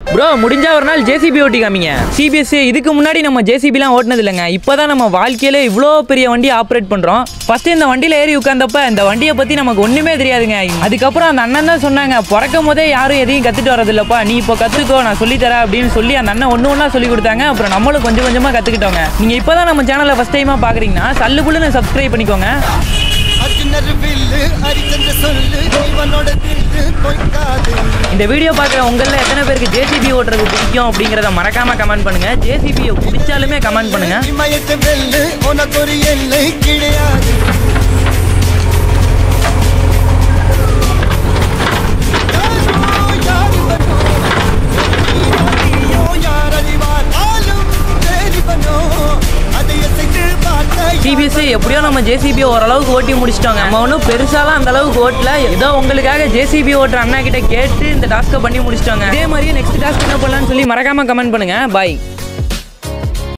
bro முடிஞ்சா ஒரு நாள் ஜேசிபி ஓட்டி காமிங்க சிபிஎஸ்சி இதுக்கு முன்னாடி நம்ம ஜேசிபிலாம் ஓட்டினது இல்லைங்க இப்போதான் நம்ம வாழ்க்கையில இவ்வளோ பெரிய வண்டி ஆப்ரேட் பண்றோம் ஃபர்ஸ்ட் இந்த வண்டியில ஏறி உட்காந்தப்ப இந்த வண்டியை பத்தி நமக்கு ஒண்ணுமே தெரியாதுங்க அதுக்கப்புறம் அந்த அண்ணன் தான் சொன்னாங்க பிறக்கும் போதே யாரும் எதையும் கத்துட்டு வரதில்லப்பா நீ இப்போ கத்துக்கோ நான் சொல்லித்தரேன் அப்படின்னு சொல்லி அந்த அண்ணன் ஒன்று ஒன்றா சொல்லி கொடுத்தாங்க அப்புறம் நம்மளும் கொஞ்சம் கொஞ்சமா கத்துக்கிட்டோங்க நீங்க இப்போதான் நம்ம சேனலை ஃபர்ஸ்ட் டைமா பாக்குறீங்கன்னா சல்லுக்குள்ளுன்னு சப்ஸ்கிரைப் பண்ணிக்கோங்க அர்ஜுனர் வில்லு ஹரிச்சந்திர சொல்லு இவனோட தில்லு பொய்க்காது இந்த வீடியோ பார்க்குற உங்களில் எத்தனை பேருக்கு ஜேசிபி ஓட்டுறது பிடிக்கும் அப்படிங்கிறத மறக்காம கமெண்ட் பண்ணுங்க ஜேசிபியை பிடிச்சாலுமே கமெண்ட் பண்ணுங்க இமயத்து வெல்லு உனக்கு ஒரு எல்லை கிடையாது யாரோ யாரிவனோ, நீயோ யார் அறிவார் ஆளும் தேடிவனோ, அதை அசைத்து பார்த்த சிபிஎஸ்சி எப்படியோ நம்ம ஜேசிபி ஓரளவுக்கு ஓட்டி முடிச்சிட்டோங்க நம்ம ஒன்றும் பெருசாலாம் அந்த அளவுக்கு ஓட்டல ஏதோ உங்களுக்காக ஜேசிபி ஓட்டுற அண்ணா கிட்ட கேட்டு இந்த டாஸ்க்கை பண்ணி முடிச்சிட்டோங்க இதே மாதிரியே நெக்ஸ்ட் டாஸ்க் என்ன பண்ணலாம்னு சொல்லி மறக்காம கமெண்ட் பண்ணுங்க பாய்